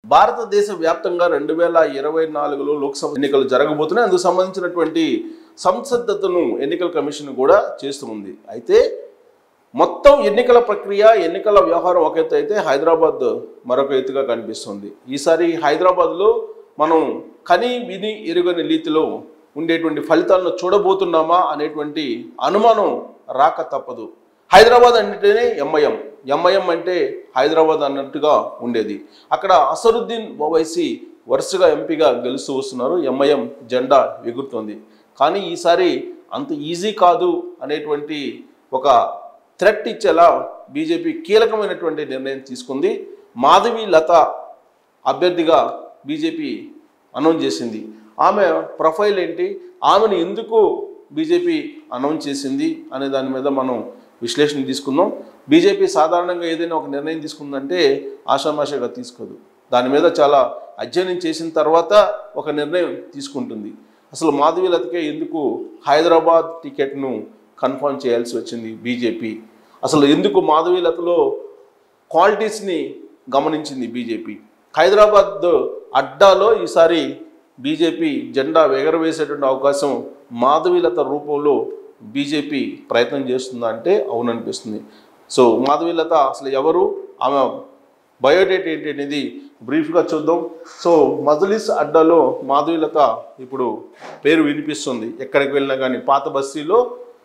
భారతదేశ వ్యాప్తంగా రెండు వేల ఇరవై నాలుగులో లోక్సభ ఎన్నికలు జరగబోతున్నాయి అందుకు సంబంధించినటువంటి సంసద్ధతను ఎన్నికల కమిషన్ కూడా చేస్తుంది అయితే మొత్తం ఎన్నికల ప్రక్రియ ఎన్నికల వ్యవహారం ఒక ఎత్తు అయితే హైదరాబాద్ మరొక ఎత్తుగా కనిపిస్తుంది ఈసారి హైదరాబాద్లో మనం కని విని ఎరుగని రీతిలో ఉండేటువంటి ఫలితాలను చూడబోతున్నామా అనేటువంటి అనుమానం రాక తప్పదు హైదరాబాద్ అంటేనే ఎంఐఎం ఎంఐఎం అంటే హైదరాబాద్ అన్నట్టుగా ఉండేది అక్కడ అసరుద్దీన్ ఓవైసీ వరుసగా ఎంపీగా గెలుస్తూ వస్తున్నారు ఎంఐఎం జెండా ఎగురుతోంది కానీ ఈసారి అంత ఈజీ కాదు అనేటువంటి ఒక థ్రెట్ ఇచ్చేలా బీజేపీ కీలకమైనటువంటి నిర్ణయం తీసుకుంది మాధవి లత అభ్యర్థిగా బీజేపీ అనౌన్స్ చేసింది ఆమె ప్రొఫైల్ ఏంటి ఆమెను ఎందుకు బీజేపీ అనౌన్స్ చేసింది అనే దాని మీద మనం విశ్లేషణ తీసుకుందాం బీజేపీ సాధారణంగా ఏదైనా ఒక నిర్ణయం తీసుకుందంటే ఆషామాషగా తీసుకోదు దాని మీద చాలా అధ్యయనం చేసిన తర్వాత ఒక నిర్ణయం తీసుకుంటుంది అసలు మాధవి లతకే ఎందుకు హైదరాబాద్ టికెట్ను కన్ఫర్మ్ చేయాల్సి వచ్చింది బీజేపీ అసలు ఎందుకు మాధవి లతలో క్వాలిటీస్ని గమనించింది బీజేపీ హైదరాబాద్ అడ్డాలో ఈసారి బీజేపీ జెండా ఎగరవేసేటువంటి అవకాశం మాధవీలత రూపంలో బీజేపీ ప్రయత్నం చేస్తుందా అంటే అవుననిపిస్తుంది సో మాధవీలత అసలు ఎవరు ఆమె బయోడేట్ ఏంటి అనేది బ్రీఫ్గా చూద్దాం సో మజలిస్ అడ్డాలో మాధవీలత ఇప్పుడు పేరు వినిపిస్తుంది ఎక్కడికి వెళ్ళినా కానీ పాత బస్తీలో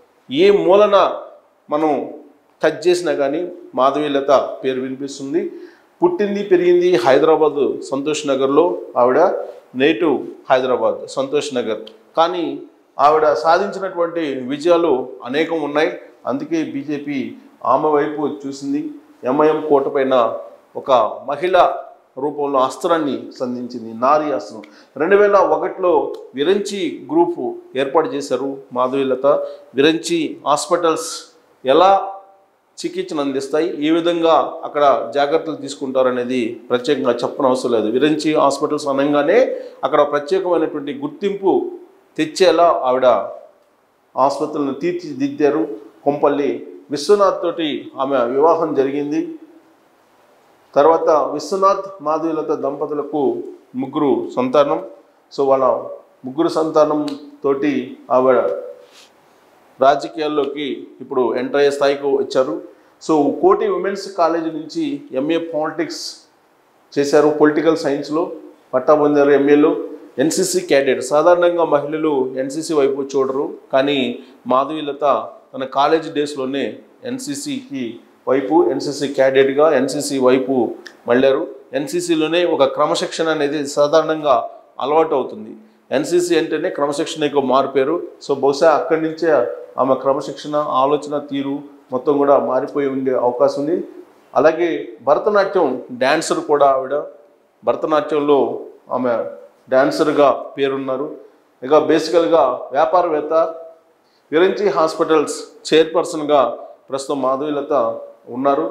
ఏ మూలన మనం టచ్ చేసినా కానీ మాధవీలత పేరు వినిపిస్తుంది పుట్టింది పెరిగింది హైదరాబాద్ సంతోష్ నగర్లో ఆవిడ నేటివ్ హైదరాబాద్ సంతోష్ నగర్ కానీ ఆవిడ సాధించినటువంటి విజయాలు అనేకం ఉన్నాయి అందుకే బీజేపీ ఆమె వైపు చూసింది ఎంఐఎం కోట పైన ఒక మహిళ రూపంలో అస్త్రాన్ని సంధించింది నారీ అస్త్రం రెండు వేల ఒకటిలో విరంచి గ్రూప్ ఏర్పాటు చేశారు మాధవీలత విరంచి హాస్పిటల్స్ ఎలా చికిత్సను అందిస్తాయి ఏ విధంగా అక్కడ జాగ్రత్తలు తీసుకుంటారనేది ప్రత్యేకంగా చెప్పనవసరం లేదు విరంచి హాస్పిటల్స్ అనగానే అక్కడ ప్రత్యేకమైనటువంటి గుర్తింపు తెచ్చేలా ఆవిడ ఆసుపత్రులను తీర్చిదిద్దారు కొంపల్లి విశ్వనాథ్ తోటి ఆమె వివాహం జరిగింది తర్వాత విశ్వనాథ్ మాధవీలత దంపతులకు ముగ్గురు సంతానం సో వాళ్ళ ముగ్గురు సంతానం తోటి ఆవిడ రాజకీయాల్లోకి ఇప్పుడు ఎంటర్ అయ్యే స్థాయికి వచ్చారు సో కోటి ఉమెన్స్ కాలేజీ నుంచి ఎంఏ పాలిటిక్స్ చేశారు పొలిటికల్ సైన్స్లో పట్టా పొందారు ఎంఏలో ఎన్సీసీ క్యాడెట్ సాధారణంగా మహిళలు ఎన్సీసీ వైపు చూడరు కానీ మాధవీలత తన కాలేజ్ డేస్లోనే ఎన్సీసీకి వైపు ఎన్సీసీ క్యాడెట్గా ఎన్సీసీ వైపు మళ్ళారు ఎన్సీసీలోనే ఒక క్రమశిక్షణ అనేది సాధారణంగా అలవాటు అవుతుంది ఎన్సీసీ అంటేనే క్రమశిక్షణకు మారిపోయారు సో బహుశా అక్కడి నుంచే ఆమె క్రమశిక్షణ ఆలోచన తీరు మొత్తం కూడా మారిపోయి ఉండే అవకాశం ఉంది అలాగే భరతనాట్యం డాన్సర్ కూడా ఆవిడ భరతనాట్యంలో ఆమె డాన్సర్గా పేరున్నారు ఇక బేసికల్గా వ్యాపారవేత్త విరంచి హాస్పిటల్స్ చైర్పర్సన్గా ప్రస్తుతం మాధవీలత ఉన్నారు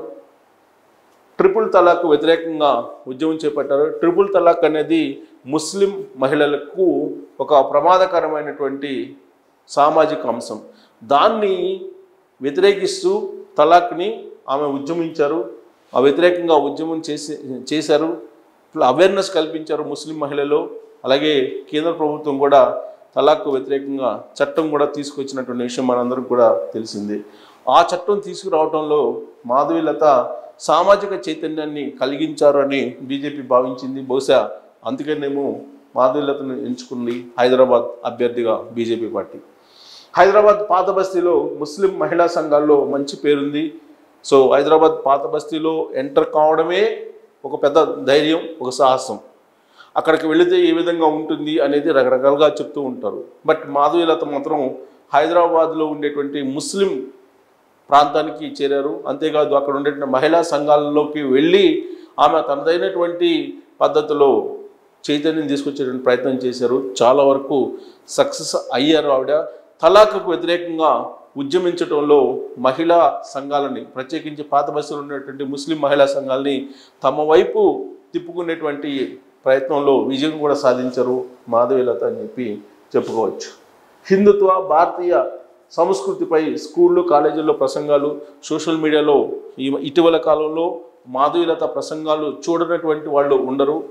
ట్రిపుల్ తలాక్ వ్యతిరేకంగా ఉద్యమం చేపట్టారు ట్రిపుల్ తలాక్ అనేది ముస్లిం మహిళలకు ఒక ప్రమాదకరమైనటువంటి సామాజిక అంశం దాన్ని వ్యతిరేకిస్తూ తలాక్ని ఆమె ఉద్యమించారు ఆ వ్యతిరేకంగా ఉద్యమం చేసి చేశారు అవేర్నెస్ కల్పించారు ముస్లిం మహిళలు అలాగే కేంద్ర ప్రభుత్వం కూడా తలాక్ వ్యతిరేకంగా చట్టం కూడా తీసుకొచ్చినటువంటి విషయం మనందరికి కూడా తెలిసింది ఆ చట్టం తీసుకురావడంలో మాధవీలత సామాజిక చైతన్యాన్ని కలిగించారు అని బీజేపీ భావించింది బహుశా అందుకనేమో మాధవీలతను ఎంచుకుంది హైదరాబాద్ అభ్యర్థిగా బీజేపీ పార్టీ హైదరాబాద్ పాత బస్తీలో ముస్లిం మహిళా సంఘాల్లో మంచి పేరుంది సో హైదరాబాద్ పాత బస్తీలో ఎంటర్ కావడమే ఒక పెద్ద ధైర్యం ఒక సాహసం అక్కడికి వెళితే ఏ విధంగా ఉంటుంది అనేది రకరకాలుగా చెప్తూ ఉంటారు బట్ మాధవీలత మాత్రం హైదరాబాద్లో ఉండేటువంటి ముస్లిం ప్రాంతానికి చేరారు అంతేకాదు అక్కడ ఉండేటువంటి మహిళా సంఘాలలోకి వెళ్ళి ఆమె తనదైనటువంటి పద్ధతిలో చైతన్యం తీసుకొచ్చేటువంటి ప్రయత్నం చేశారు చాలా వరకు సక్సెస్ అయ్యారు ఆవిడ తలాఖకు వ్యతిరేకంగా ఉద్యమించడంలో మహిళా సంఘాలని ప్రత్యేకించి పాత బస్సులో ఉన్నటువంటి ముస్లిం మహిళా సంఘాలని తమ వైపు తిప్పుకునేటువంటి ప్రయత్నంలో విజయం కూడా సాధించారు మాధవీలత అని చెప్పి చెప్పుకోవచ్చు హిందుత్వ భారతీయ సంస్కృతిపై స్కూళ్ళు కాలేజీల్లో ప్రసంగాలు సోషల్ మీడియాలో ఈ ఇటీవల కాలంలో మాధవీలత ప్రసంగాలు చూడనటువంటి వాళ్ళు ఉండరు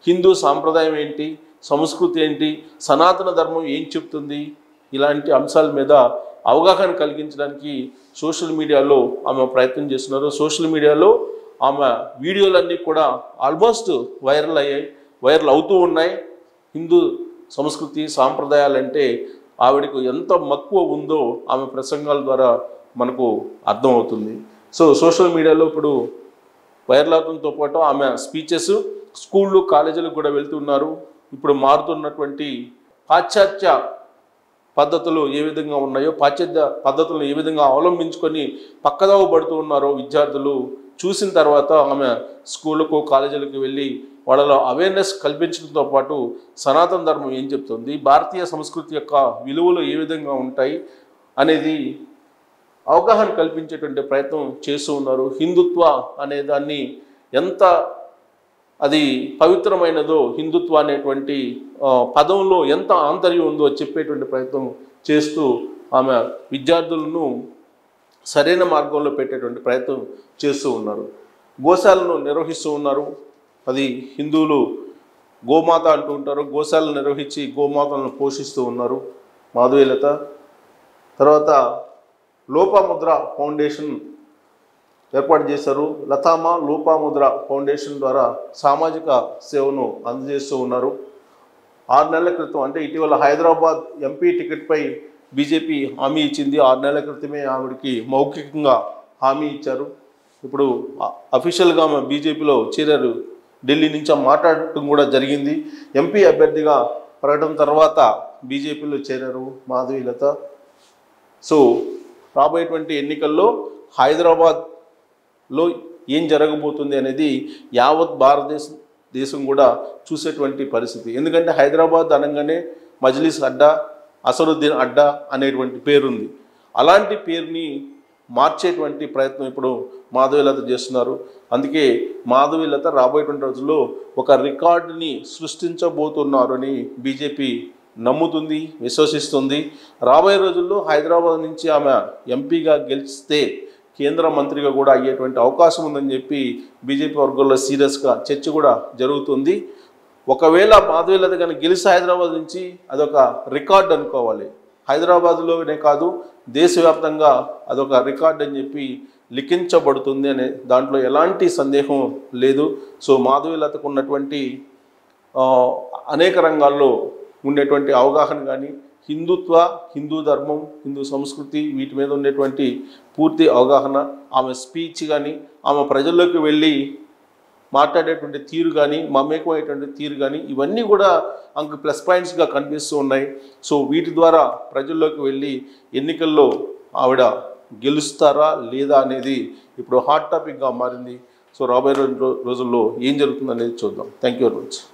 హిందూ సాంప్రదాయం ఏంటి సంస్కృతి ఏంటి సనాతన ధర్మం ఏం చెప్తుంది ఇలాంటి అంశాల మీద అవగాహన కలిగించడానికి సోషల్ మీడియాలో ఆమె ప్రయత్నం చేస్తున్నారు సోషల్ మీడియాలో ఆమె వీడియోలన్నీ కూడా ఆల్మోస్ట్ వైరల్ అయ్యాయి వైరల్ అవుతూ ఉన్నాయి హిందూ సంస్కృతి సాంప్రదాయాలంటే ఆవిడకు ఎంత మక్కువ ఉందో ఆమె ప్రసంగాల ద్వారా మనకు అర్థమవుతుంది సో సోషల్ మీడియాలో ఇప్పుడు వైరల్ అవడంతో పాటు ఆమె స్పీచెస్ స్కూళ్ళు కాలేజీలకు కూడా వెళ్తున్నారు ఇప్పుడు మారుతున్నటువంటి పాశ్చాత్య పద్ధతులు ఏ విధంగా ఉన్నాయో పాశ్చాత్య పద్ధతులను ఏ విధంగా అవలంబించుకొని పక్కదోవ పడుతూ ఉన్నారో విద్యార్థులు చూసిన తర్వాత ఆమె స్కూళ్ళకు కాలేజీలకు వెళ్ళి వాళ్ళలో అవేర్నెస్ కల్పించడంతో పాటు సనాతన ధర్మం ఏం చెప్తుంది భారతీయ సంస్కృతి యొక్క విలువలు ఏ విధంగా ఉంటాయి అనేది అవగాహన కల్పించేటువంటి ప్రయత్నం చేస్తూ ఉన్నారు హిందుత్వ అనే దాన్ని ఎంత అది పవిత్రమైనదో హిందుత్వ అనేటువంటి ఆ, పదంలో ఎంత ఆంతర్యం ఉందో చెప్పేటువంటి ప్రయత్నం చేస్తూ ఆమె విద్యార్థులను సరైన మార్గంలో పెట్టేటువంటి ప్రయత్నం చేస్తూ ఉన్నారు గోశాలను నిర్వహిస్తూ ఉన్నారు అది హిందువులు గోమాత అంటూ ఉంటారు గోశాలను నిర్వహించి గోమాతలను పోషిస్తూ ఉన్నారు మాధవీలత తర్వాత లోపాముద్ర ఫౌండేషన్ ఏర్పాటు చేశారు లతామ లోపాముద్ర ఫౌండేషన్ ద్వారా సామాజిక సేవను అందజేస్తూ ఉన్నారు ఆరు నెలల క్రితం అంటే ఇటీవల హైదరాబాద్ ఎంపీ టికెట్పై బీజేపీ హామీ ఇచ్చింది ఆరు నెలల క్రితమే ఆవిడకి మౌఖికంగా హామీ ఇచ్చారు ఇప్పుడు అఫీషియల్గా ఆమె బీజేపీలో చేరారు ఢిల్లీ నుంచి ఆమె మాట్లాడటం కూడా జరిగింది ఎంపీ అభ్యర్థిగా ప్రకటన తర్వాత బీజేపీలో చేరారు మాధవీలత సో రాబోయేటువంటి ఎన్నికల్లో హైదరాబాద్లో ఏం జరగబోతుంది అనేది యావత్ భారతదేశం దేశం కూడా చూసేటువంటి పరిస్థితి ఎందుకంటే హైదరాబాద్ అనగానే మజ్లిస్ అడ్డా అసరుద్దీన్ అడ్డా అనేటువంటి పేరుంది అలాంటి పేరుని మార్చేటువంటి ప్రయత్నం ఇప్పుడు మాధవీలత చేస్తున్నారు అందుకే మాధవీలత రాబోయేటువంటి రోజుల్లో ఒక రికార్డుని సృష్టించబోతున్నారు అని బీజేపీ నమ్ముతుంది విశ్వసిస్తుంది రాబోయే రోజుల్లో హైదరాబాద్ నుంచి ఆమె ఎంపీగా గెలిస్తే కేంద్ర మంత్రిగా కూడా అయ్యేటువంటి అవకాశం ఉందని చెప్పి బీజేపీ వర్గంలో సీరియస్గా చర్చ కూడా జరుగుతుంది ఒకవేళ మాధవీలత కనుక గెలిచి హైదరాబాద్ నుంచి అదొక రికార్డ్ అనుకోవాలి హైదరాబాద్లోనే కాదు దేశవ్యాప్తంగా అదొక రికార్డ్ అని చెప్పి లిఖించబడుతుంది అనే దాంట్లో ఎలాంటి సందేహం లేదు సో మాధవీలతకు ఉన్నటువంటి ఆ, అనేక రంగాల్లో ఉండేటువంటి అవగాహన కానీ హిందుత్వ హిందూ ధర్మం హిందూ సంస్కృతి వీటి మీద ఉండేటువంటి పూర్తి అవగాహన ఆమె స్పీచ్ కానీ ఆమె ప్రజల్లోకి వెళ్ళి మాట్లాడేటువంటి తీరు కానీ మమేకమయ్యేటువంటి తీరు కానీ ఇవన్నీ కూడా అంక ప్లస్ పాయింట్స్గా కనిపిస్తూ ఉన్నాయి సో వీటి ద్వారా ప్రజల్లోకి వెళ్ళి ఎన్నికల్లో ఆవిడ గెలుస్తారా లేదా అనేది ఇప్పుడు హాట్ టాపిక్గా మారింది సో రాబోయే రోజు- రోజుల్లో ఏం జరుగుతుంది అనేది చూద్దాం థ్యాంక్ యూ వెరీ మచ్